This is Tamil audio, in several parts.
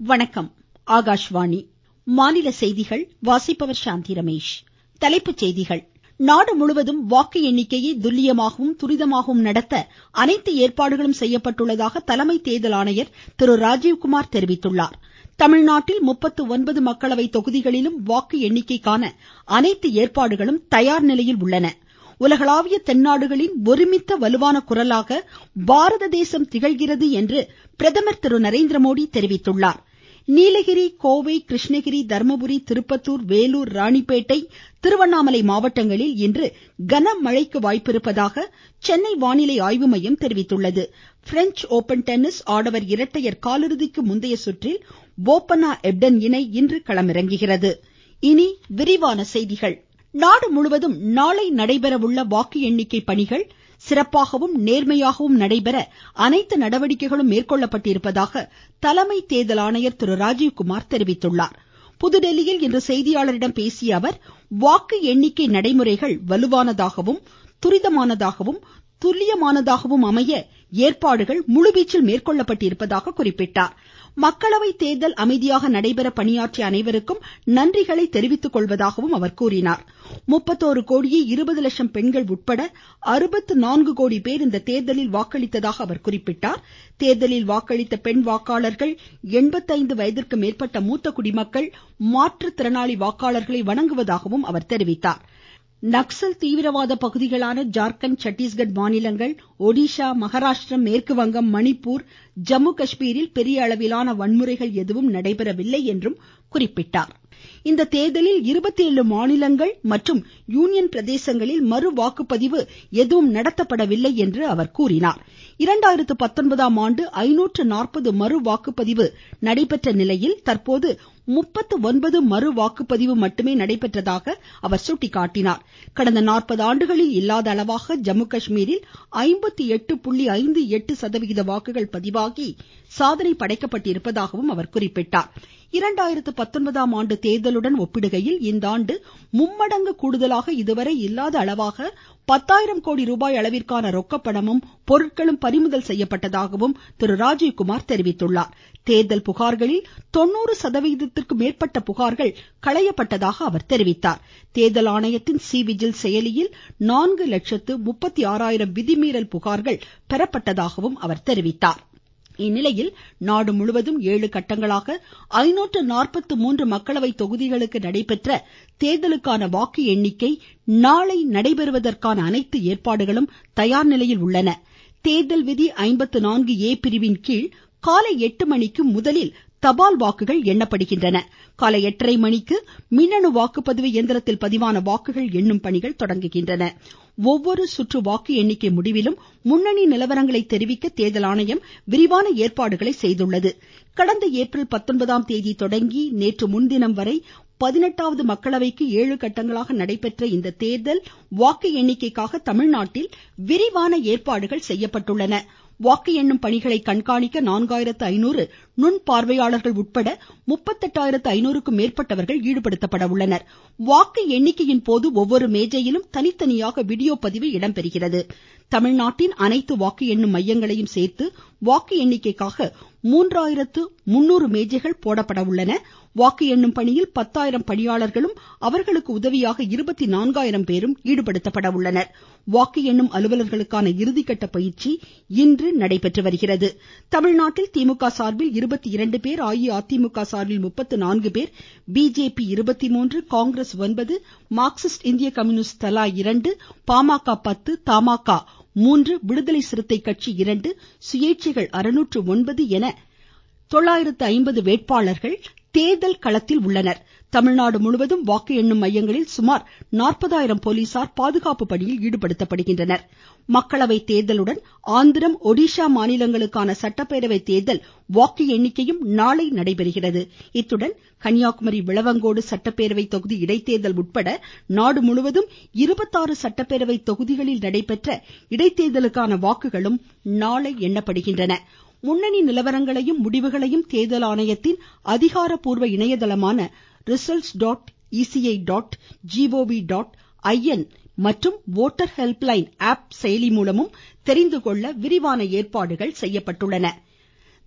வணக்கம் ஆகாஷ்வாணி மாநில செய்திகள் வாசிப்பவர் சாந்தி ரமேஷ் தலைப்புச் செய்திகள் நாடு முழுவதும் வாக்கு எண்ணிக்கையை துல்லியமாகவும் துரிதமாகவும் நடத்த அனைத்து ஏற்பாடுகளும் செய்யப்பட்டுள்ளதாக தலைமை தேர்தல் ஆணையர் திரு ராஜீவ்குமார் தெரிவித்துள்ளார் தமிழ்நாட்டில் முப்பத்து ஒன்பது மக்களவை தொகுதிகளிலும் வாக்கு எண்ணிக்கைக்கான அனைத்து ஏற்பாடுகளும் தயார் நிலையில் உள்ளன உலகளாவிய தென்னாடுகளின் ஒருமித்த வலுவான குரலாக பாரத தேசம் திகழ்கிறது என்று பிரதமர் திரு நரேந்திரமோடி தெரிவித்துள்ளார் நீலகிரி கோவை கிருஷ்ணகிரி தர்மபுரி திருப்பத்தூர் வேலூர் ராணிப்பேட்டை திருவண்ணாமலை மாவட்டங்களில் இன்று கனமழைக்கு வாய்ப்பிருப்பதாக சென்னை வானிலை ஆய்வு மையம் தெரிவித்துள்ளது பிரெஞ்ச் ஓபன் டென்னிஸ் ஆடவர் இரட்டையர் காலிறுதிக்கு முந்தைய சுற்றில் போபண்ணா எப்டன் இணை இன்று களமிறங்குகிறது இனி விரிவான செய்திகள் நாடு முழுவதும் நாளை நடைபெறவுள்ள வாக்கு எண்ணிக்கை பணிகள் சிறப்பாகவும் நேர்மையாகவும் நடைபெற அனைத்து நடவடிக்கைகளும் மேற்கொள்ளப்பட்டிருப்பதாக தலைமை தேர்தல் ஆணையர் திரு ராஜீவ்குமார் தெரிவித்துள்ளார் புதுதில்லியில் இன்று செய்தியாளர்களிடம் பேசிய அவர் வாக்கு எண்ணிக்கை நடைமுறைகள் வலுவானதாகவும் துரிதமானதாகவும் துல்லியமானதாகவும் அமைய ஏற்பாடுகள் முழுவீச்சில் மேற்கொள்ளப்பட்டிருப்பதாக குறிப்பிட்டார் மக்களவை தேர்தல் அமைதியாக நடைபெற பணியாற்றிய அனைவருக்கும் நன்றிகளை தெரிவித்துக் கொள்வதாகவும் அவர் கூறினார் முப்பத்தோரு கோடியே இருபது லட்சம் பெண்கள் உட்பட அறுபத்து நான்கு கோடி பேர் இந்த தேர்தலில் வாக்களித்ததாக அவர் குறிப்பிட்டார் தேர்தலில் வாக்களித்த பெண் வாக்காளர்கள் எண்பத்தைந்து வயதிற்கு மேற்பட்ட மூத்த குடிமக்கள் மாற்றுத்திறனாளி வாக்காளர்களை வணங்குவதாகவும் அவர் தெரிவித்தார் நக்சல் தீவிரவாத பகுதிகளான ஜார்க்கண்ட் சத்தீஸ்கட் மாநிலங்கள் ஒடிஷா மகாராஷ்டிரம் மேற்குவங்கம் மணிப்பூர் ஜம்மு காஷ்மீரில் பெரிய அளவிலான வன்முறைகள் எதுவும் நடைபெறவில்லை என்றும் குறிப்பிட்டார் இந்த தேர்தலில் இருபத்தேழு மாநிலங்கள் மற்றும் யூனியன் பிரதேசங்களில் மறு வாக்குப்பதிவு எதுவும் நடத்தப்படவில்லை என்று அவர் கூறினார் இரண்டாயிரத்து பத்தொன்பதாம் ஆண்டு ஐநூற்று நாற்பது மறு வாக்குப்பதிவு நடைபெற்ற நிலையில் தற்போது முப்பத்து ஒன்பது மறு வாக்குப்பதிவு மட்டுமே நடைபெற்றதாக அவர் சுட்டிக்காட்டினார் கடந்த நாற்பது ஆண்டுகளில் இல்லாத அளவாக ஜம்மு காஷ்மீரில் ஐம்பத்தி எட்டு புள்ளி ஐந்து எட்டு சதவிகித வாக்குகள் பதிவாகி சாதனை படைக்கப்பட்டிருப்பதாகவும் அவர் குறிப்பிட்டார் இரண்டாயிரத்து பத்தொன்பதாம் ஆண்டு தேர்தலுடன் ஒப்பிடுகையில் இந்த ஆண்டு மும்மடங்கு கூடுதலாக இதுவரை இல்லாத அளவாக பத்தாயிரம் கோடி ரூபாய் அளவிற்கான ரொக்கப்பணமும் பொருட்களும் பறிமுதல் செய்யப்பட்டதாகவும் திரு ராஜீவ்குமார் தெரிவித்துள்ளார் தேர்தல் புகார்களில் தொண்ணூறு சதவிகிதத்திற்கும் மேற்பட்ட புகார்கள் களையப்பட்டதாக அவர் தெரிவித்தார் தேர்தல் ஆணையத்தின் சி விஜில் செயலியில் நான்கு லட்சத்து முப்பத்தி ஆறாயிரம் விதிமீறல் புகார்கள் பெறப்பட்டதாகவும் அவர் தெரிவித்தார் இந்நிலையில் நாடு முழுவதும் ஏழு கட்டங்களாக ஐநூற்று நாற்பத்து மூன்று மக்களவை தொகுதிகளுக்கு நடைபெற்ற தேர்தலுக்கான வாக்கு எண்ணிக்கை நாளை நடைபெறுவதற்கான அனைத்து ஏற்பாடுகளும் தயார் நிலையில் உள்ளன தேர்தல் விதி ஐம்பத்து நான்கு ஏ பிரிவின் கீழ் காலை எட்டு மணிக்கு முதலில் தபால் வாக்குகள் எண்ணப்படுகின்றன காலை எட்டரை மணிக்கு மின்னணு வாக்குப்பதிவு இயந்திரத்தில் பதிவான வாக்குகள் எண்ணும் பணிகள் தொடங்குகின்றன ஒவ்வொரு சுற்று வாக்கு எண்ணிக்கை முடிவிலும் முன்னணி நிலவரங்களை தெரிவிக்க தேர்தல் ஆணையம் விரிவான ஏற்பாடுகளை செய்துள்ளது கடந்த ஏப்ரல் பத்தொன்பதாம் தேதி தொடங்கி நேற்று முன்தினம் வரை பதினெட்டாவது மக்களவைக்கு ஏழு கட்டங்களாக நடைபெற்ற இந்த தேர்தல் வாக்கு எண்ணிக்கைக்காக தமிழ்நாட்டில் விரிவான ஏற்பாடுகள் செய்யப்பட்டுள்ளன வாக்கு எண்ணும் பணிகளை கண்காணிக்க நான்காயிரத்து ஐநூறு நுண் பார்வையாளர்கள் உட்பட முப்பத்தெட்டாயிரத்து ஐநூறுக்கும் மேற்பட்டவர்கள் ஈடுபடுத்தப்பட உள்ளனர் வாக்கு எண்ணிக்கையின் போது ஒவ்வொரு மேஜையிலும் தனித்தனியாக வீடியோ பதிவு இடம்பெறுகிறது தமிழ்நாட்டின் அனைத்து வாக்கு எண்ணும் மையங்களையும் சேர்த்து வாக்கு எண்ணிக்கைக்காக மூன்றாயிரத்து முன்னூறு மேஜைகள் போடப்பட உள்ளன வாக்கு எண்ணும் பணியில் பத்தாயிரம் பணியாளர்களும் அவர்களுக்கு உதவியாக இருபத்தி நான்காயிரம் பேரும் ஈடுபடுத்தப்பட உள்ளனர் வாக்கு எண்ணும் அலுவலர்களுக்கான இறுதிக்கட்ட பயிற்சி இன்று நடைபெற்று வருகிறது தமிழ்நாட்டில் திமுக சார்பில் இருபத்தி இரண்டு பேர் அஇஅதிமுக சார்பில் முப்பத்து நான்கு பேர் பிஜேபி இருபத்தி மூன்று காங்கிரஸ் ஒன்பது மார்க்சிஸ்ட் இந்திய கம்யூனிஸ்ட் தலா இரண்டு பாமக பத்து தமாக மூன்று விடுதலை சிறுத்தை கட்சி இரண்டு சுயேட்சைகள் அறுநூற்று ஒன்பது என தொள்ளாயிரத்து ஐம்பது வேட்பாளர்கள் தேர்தல் களத்தில் உள்ளனர் தமிழ்நாடு முழுவதும் வாக்கு எண்ணும் மையங்களில் சுமார் நாற்பதாயிரம் போலீசார் பாதுகாப்பு பணியில் ஈடுபடுத்தப்படுகின்றனர் மக்களவை தேர்தலுடன் ஆந்திரம் ஒடிஷா மாநிலங்களுக்கான சட்டப்பேரவை தேர்தல் வாக்கு எண்ணிக்கையும் நாளை நடைபெறுகிறது இத்துடன் கன்னியாகுமரி விளவங்கோடு சட்டப்பேரவை தொகுதி இடைத்தேர்தல் உட்பட நாடு முழுவதும் இருபத்தாறு சட்டப்பேரவை தொகுதிகளில் நடைபெற்ற இடைத்தேர்தலுக்கான வாக்குகளும் நாளை எண்ணப்படுகின்றன முன்னணி நிலவரங்களையும் முடிவுகளையும் தேர்தல் ஆணையத்தின் அதிகாரப்பூர்வ இணையதளமான results dot ECI dot gov dot in மற்றும் வோட்டர் ஹெல்ப்லைன் ஆப் செயலி மூலமும் தெரிந்து கொள்ள விரிவான ஏற்பாடுகள் செய்யப்பட்டுள்ளன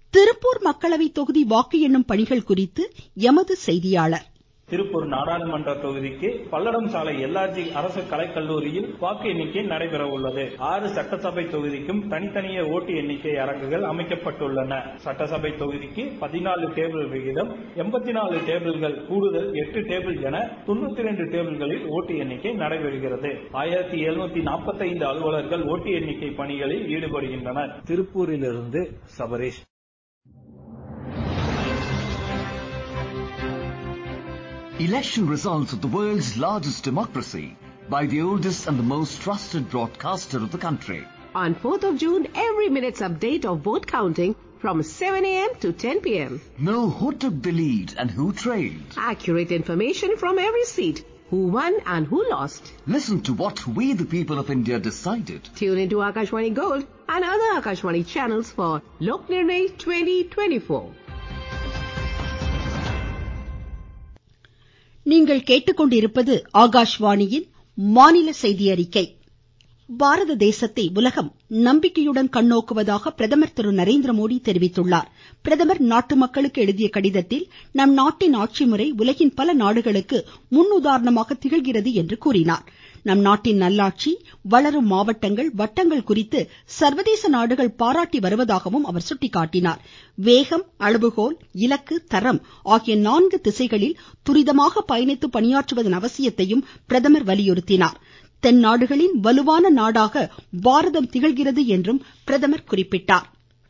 திருப்பூர் மக்களவை தொகுதி வாக்கு எண்ணும் பணிகள் குறித்து எமது செய்தியாளர் திருப்பூர் நாடாளுமன்ற தொகுதிக்கு பல்லடம் சாலை எல்ஆர்ஜி அரசு கலைக்கல்லூரியில் வாக்கு எண்ணிக்கை நடைபெற உள்ளது ஆறு சட்டசபை தொகுதிக்கும் தனித்தனியே ஓட்டு எண்ணிக்கை அரங்குகள் அமைக்கப்பட்டுள்ளன சட்டசபை தொகுதிக்கு பதினாலு டேபிள் விகிதம் எண்பத்தி நாலு டேபிள்கள் கூடுதல் எட்டு டேபிள் என தொண்ணூத்தி ரெண்டு டேபிள்களில் ஓட்டு எண்ணிக்கை நடைபெறுகிறது ஆயிரத்தி எழுநூத்தி நாற்பத்தி ஐந்து அலுவலர்கள் ஓட்டு எண்ணிக்கை பணிகளில் ஈடுபடுகின்றனர் திருப்பூரிலிருந்து Sabaresh Election results of the world's largest democracy by the oldest and the most trusted broadcaster of the country. On 4th of June, every minute's update of vote counting from 7 a.m. to 10 p.m. Know who took the lead and who trailed. Accurate information from every seat, who won and who lost. Listen to what we the people of India decided. Tune into Akashwani Gold and other Akashwani channels for Lok Nirnay 2024. நீங்கள் கேட்டுக்கொண்டிருப்பது ஆகாஷ்வாணியின் மாநில செய்தி அறிக்கை பாரத தேசத்தை உலகம் நம்பிக்கையுடன் கண்ணோக்குவதாக பிரதமர் திரு நரேந்திரமோடி தெரிவித்துள்ளார் பிரதமர் நாட்டு மக்களுக்கு எழுதிய கடிதத்தில் நம் நாட்டின் ஆட்சி முறை உலகின் பல நாடுகளுக்கு முன்னுதாரணமாக திகழ்கிறது என்று கூறினார் நம் நாட்டின் நல்லாட்சி வளரும் மாவட்டங்கள் வட்டங்கள் குறித்து சர்வதேச நாடுகள் பாராட்டி வருவதாகவும் அவர் சுட்டிக்காட்டினார் வேகம் அளவுகோல் இலக்கு தரம் ஆகிய நான்கு திசைகளில் துரிதமாக பயணித்து பணியாற்றுவதன் அவசியத்தையும் பிரதமர் வலியுறுத்தினார் தென் நாடுகளின் வலுவான நாடாக பாரதம் திகழ்கிறது என்றும் பிரதமர் குறிப்பிட்டார்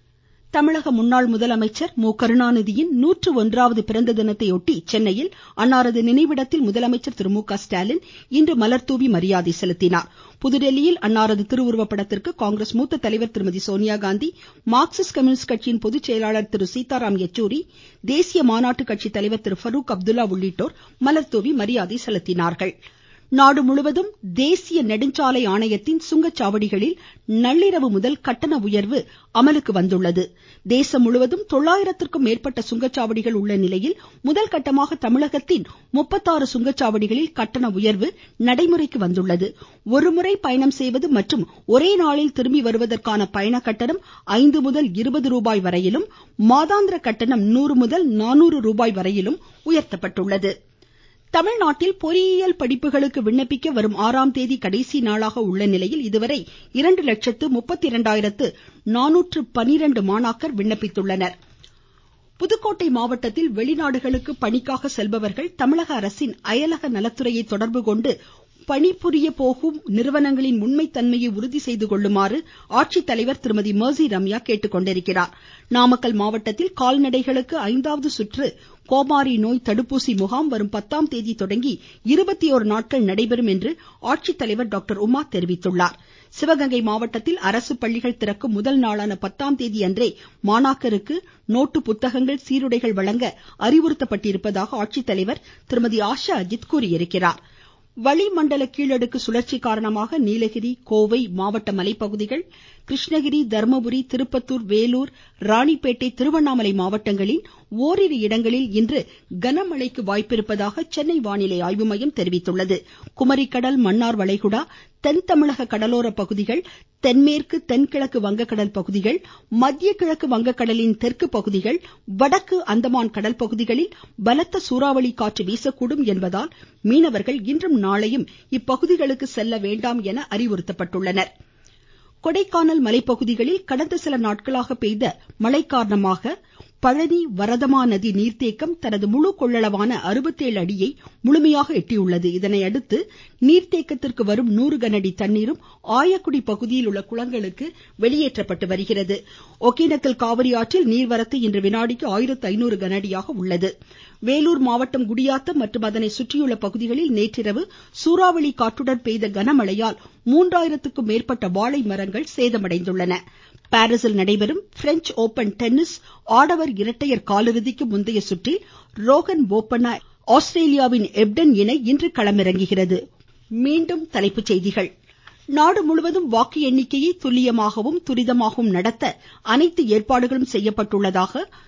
தமிழக முன்னாள் முதலமைச்சர் மு கருணாநிதியின் நூற்று ஒன்றாவது பிறந்த தினத்தையொட்டி சென்னையில் அன்னாரது நினைவிடத்தில் முதலமைச்சர் திரு மு க ஸ்டாலின் இன்று மலர்தூவி மரியாதை செலுத்தினார் புதுதில்லியில் அன்னாரது திருவுருவப் படத்திற்கு காங்கிரஸ் மூத்த தலைவர் திருமதி சோனியாகாந்தி மார்க்சிஸ்ட் கம்யூனிஸ்ட் கட்சியின் பொதுச் செயலாளர் திரு சீதாராம் யெச்சூரி தேசிய மாநாட்டு கட்சி தலைவர் திரு ஃபரூக் அப்துல்லா உள்ளிட்டோர் மலர்தூவி மரியாதை செலுத்தினார்கள் நாடு முழுவதும் தேசிய நெடுஞ்சாலை ஆணையத்தின் சுங்கச்சாவடிகளில் நள்ளிரவு முதல் கட்டண உயர்வு அமலுக்கு வந்துள்ளது தேசம் முழுவதும் தொள்ளாயிரத்திற்கும் மேற்பட்ட சுங்கச்சாவடிகள் உள்ள நிலையில் முதல் கட்டமாக தமிழகத்தின் முப்பத்தாறு சுங்கச்சாவடிகளில் கட்டண உயர்வு நடைமுறைக்கு வந்துள்ளது ஒருமுறை பயணம் செய்வது மற்றும் ஒரே நாளில் திரும்பி வருவதற்கான பயண கட்டணம் ஐந்து முதல் இருபது ரூபாய் வரையிலும் மாதாந்திர கட்டணம் நூறு முதல் நானூறு ரூபாய் வரையிலும் உயர்த்தப்பட்டுள்ளது தமிழ்நாட்டில் பொறியியல் படிப்புகளுக்கு விண்ணப்பிக்க வரும் ஆறாம் தேதி கடைசி நாளாக உள்ள நிலையில் இதுவரை இரண்டு லட்சத்து முப்பத்தி இரண்டாயிரத்து நானூற்று பனிரெண்டு மாணாக்கர் விண்ணப்பித்துள்ளனர் புதுக்கோட்டை மாவட்டத்தில் வெளிநாடுகளுக்கு பணிக்காக செல்பவர்கள் தமிழக அரசின் அயலக நலத்துறையை தொடர்பு கொண்டு பணிபுரிய போகும் நிறுவனங்களின் உண்மைத்தன்மையை உறுதி செய்து கொள்ளுமாறு ஆட்சித்தலைவர் திருமதி மர்சி ரம்யா கேட்டுக்கொண்டிருக்கிறார் நாமக்கல் மாவட்டத்தில் கால்நடைகளுக்கு ஐந்தாவது சுற்று கோமாரி நோய் தடுப்பூசி முகாம் வரும் பத்தாம் தேதி தொடங்கி இருபத்தி ஓரு நாட்கள் நடைபெறும் என்று ஆட்சித்தலைவர் டாக்டர் உமா தெரிவித்துள்ளார் சிவகங்கை மாவட்டத்தில் அரசு பள்ளிகள் திறக்கும் முதல் நாளான பத்தாம் தேதி அன்றே மாணாக்கருக்கு நோட்டு புத்தகங்கள் சீருடைகள் வழங்க அறிவுறுத்தப்பட்டிருப்பதாக ஆட்சித்தலைவர் திருமதி ஆஷா அஜித் கூறியிருக்கிறார் வளிமண்டல கீழடுக்கு சுழற்சி காரணமாக நீலகிரி கோவை மாவட்ட மலைப்பகுதிகள் கிருஷ்ணகிரி தர்மபுரி திருப்பத்தூர் வேலூர் ராணிப்பேட்டை திருவண்ணாமலை மாவட்டங்களில் ஓரிரு இடங்களில் இன்று கனமழைக்கு வாய்ப்பிருப்பதாக சென்னை வானிலை ஆய்வு மையம் தெரிவித்துள்ளது குமரிக்கடல் மன்னார் வளைகுடா தென் தமிழக கடலோர பகுதிகள் தென்மேற்கு தென்கிழக்கு வங்கக்கடல் பகுதிகள் மத்திய கிழக்கு வங்கக்கடலின் தெற்கு பகுதிகள் வடக்கு அந்தமான் கடல் பகுதிகளில் பலத்த சூறாவளி காற்று வீசக்கூடும் என்பதால் மீனவர்கள் இன்றும் நாளையும் இப்பகுதிகளுக்கு செல்ல வேண்டாம் என அறிவுறுத்தப்பட்டுள்ளனர் கொடைக்கானல் மலைப்பகுதிகளில் கடந்த சில நாட்களாக பெய்த மழை காரணமாக பழனி வரதமா நதி நீர்த்தேக்கம் தனது முழு கொள்ளளவான அறுபத்தேழு அடியை முழுமையாக எட்டியுள்ளது இதனையடுத்து நீர்த்தேக்கத்திற்கு வரும் நூறு கனஅடி தண்ணீரும் ஆயக்குடி பகுதியில் உள்ள குளங்களுக்கு வெளியேற்றப்பட்டு வருகிறது ஒகேனக்கல் காவிரி ஆற்றில் நீர்வரத்து இன்று வினாடிக்கு ஆயிரத்து ஐநூறு கனஅடியாக உள்ளது வேலூர் மாவட்டம் குடியாத்தம் மற்றும் அதனை சுற்றியுள்ள பகுதிகளில் நேற்றிரவு சூறாவளி காற்றுடன் பெய்த கனமழையால் மூன்றாயிரத்துக்கும் மேற்பட்ட வாழை மரங்கள் சேதமடைந்துள்ளன பாரீசில் நடைபெறும் பிரெஞ்ச் ஓபன் டென்னிஸ் ஆடவர் இரட்டையர் காலிறுதிக்கு முந்தைய சுற்றில் ரோகன் போப்பண்ணா ஆஸ்திரேலியாவின் எப்டன் இணை இன்று களமிறங்குகிறது மீண்டும் தலைப்புச் செய்திகள் நாடு முழுவதும் வாக்கு எண்ணிக்கையை துல்லியமாகவும் துரிதமாகவும் நடத்த அனைத்து ஏற்பாடுகளும் செய்யப்பட்டுள்ளதாக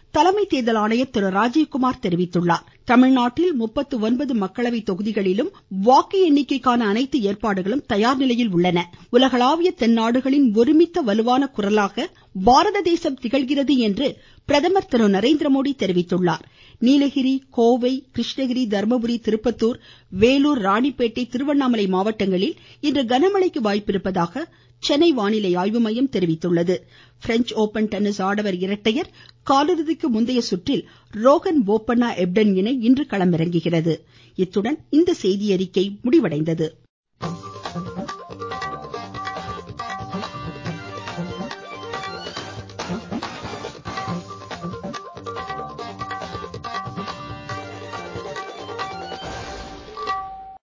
தலைமை தேர்தல் ஆணையர் திரு ராஜீவ்குமார் தெரிவித்துள்ளார் தமிழ்நாட்டில் முப்பத்து ஒன்பது மக்களவை தொகுதிகளிலும் வாக்கு எண்ணிக்கைக்கான அனைத்து ஏற்பாடுகளும் தயார் நிலையில் உள்ளன உலகளாவிய தென்னாடுகளின் ஒருமித்த வலுவான குரலாக பாரத தேசம் திகழ்கிறது என்று பிரதமர் திரு நரேந்திரமோடி தெரிவித்துள்ளார் நீலகிரி கோவை கிருஷ்ணகிரி தர்மபுரி திருப்பத்தூர் வேலூர் ராணிப்பேட்டை திருவண்ணாமலை மாவட்டங்களில் இன்று கனமழைக்கு வாய்ப்பிருப்பதாக சென்னை வானிலை ஆய்வு மையம் தெரிவித்துள்ளது பிரெஞ்ச் ஓபன் டென்னிஸ் ஆடவர் இரட்டையர் காலிறுதிக்கு முந்தைய சுற்றில் ரோகன் போப்பண்ணா எப்டன் இணை இன்று களமிறங்குகிறது இத்துடன் இந்த செய்தியறிக்கை முடிவடைந்தது